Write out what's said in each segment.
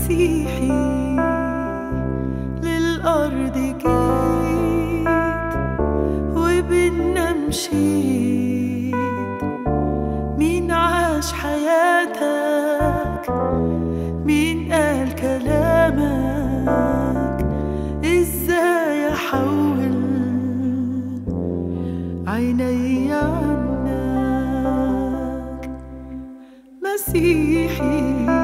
مسيحي للأرض جيت وبينا مشيت مين عاش حياتك مين قال كلامك ازاي احول عيني عنك مسيحي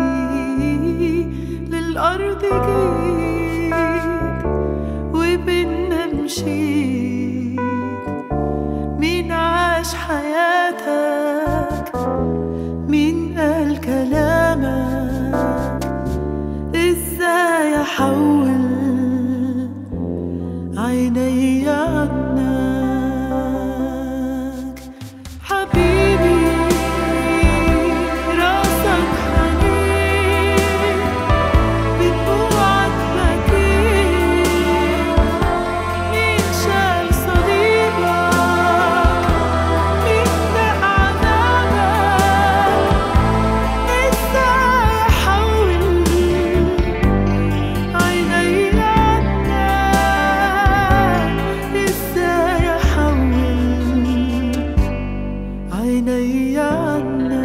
للأرض جيت وبينا مشيت مين عاش حياتك مين قال كلامك ازاي احول عيني عنك حبيبي راسك حنين بدموعك بكيت مين شال صليبك مين دق عذابك ازاي احول عيني عنك ازاي احول عيني عنك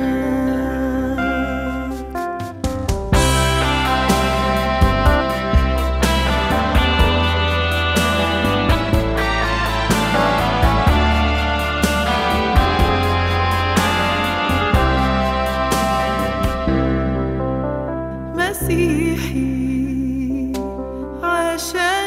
مسيحي عشان